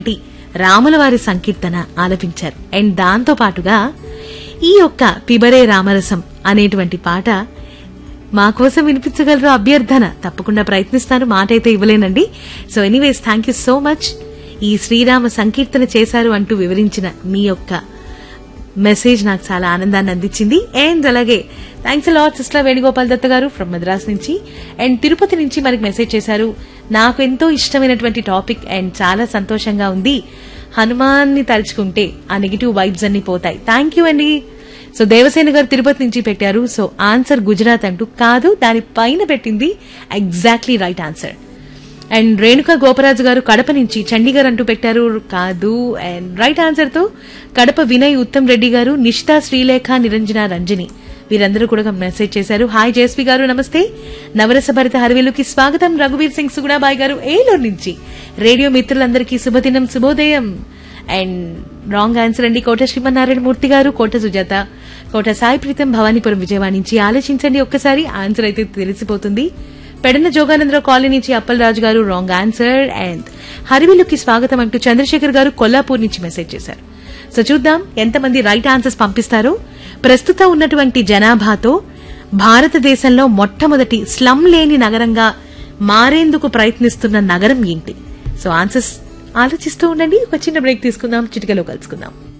రాముల వారి సంకీర్తన ఆలపించారు అండ్ దాంతో పాటుగా ఈ యొక్క పిబరే రామరసం అనేటువంటి పాట మా కోసం వినిపించగలరు అభ్యర్థన తప్పకుండా ప్రయత్నిస్తాను మాట అయితే ఇవ్వలేనండి so anyways thank you so much ఈ శ్రీరామ సంకీర్తన చేశారు అంటూ వివరించిన మీ యొక్క మెసేజ్ నాకు చాలా ఆనందాన్ని అందించింది అండ్ అలాగే thanks lot sister Venugopal Datta garu from Madras నుంచి అండ్ తిరుపతి నుంచి మనకి మెసేజ్ చేశారు నాకు ఎంతో ఇష్టమైనటువంటి టాపిక్ అండ్ చాలా సంతోషంగా ఉంది హనుమాన్ని తలుచుకుంటే ఆ నెగిటివ్ వైబ్స్ అన్ని పోతాయి థ్యాంక్ యూ అండి సో దేవసేన గారు తిరుపతి నుంచి పెట్టారు సో ఆన్సర్ గుజరాత్ అంటూ కాదు దాని పైన పెట్టింది exactly right answer and Renuka Goparaju garu Kadapa నుంచి చండీగఢ్ అంటూ పెట్టారు కాదు అండ్ రైట్ ఆన్సర్ తో కడప వినయ్ ఉత్తమ్ రెడ్డి గారు నిష్ఠా శ్రీలేఖ నిరంజన రంజని వీరందరూ కూడా మెసేజ్ చేశారు హాయ్ జేస్వి గారు నమస్తే నవరస భరిత హరివేలుకి స్వాగతం రఘువీర్ సింగ్ సుగుణాబాయ్ గారు ఏలూరు నుంచి రేడియో మిత్రులందరికీ శుభదినం శుభోదయం అండ్ రాంగ్ ఆన్సర్ అండి కోట శ్రీమన్నారాయణ మూర్తి గారు కోట సుజాత కోట సాయి ప్రీతం భవానీపురం విజయవాడ నుంచి ఆలోచించండి ఒక్కసారి ఆన్సర్ అయితే తెలిసిపోతుంది పెడన జోగానందరావు కాలనీ నుంచి అప్పలరాజు గారు రాంగ్ ఆన్సర్ అండ్ హరివిలుకి స్వాగతం అంటూ చంద్రశేఖర్ గారు కొల్లాపూర్ నుంచి మెసేజ్ చేశారు సో చూద్దాం ఎంతమంది రైట్ ఆన్సర్స్ పంపిస్తారో ప్రస్తుతం ఉన్నటువంటి జనాభాతో భారతదేశంలో మొట్టమొదటి స్లమ్ లేని నగరంగా మారేందుకు ప్రయత్నిస్తున్న నగరం ఏంటి సో ఆన్సర్స్ ఆలోచిస్తూ ఉండండి ఒక చిన్న బ్రేక్ తీసుకుందాం చిటికలో కలుసుకుందాం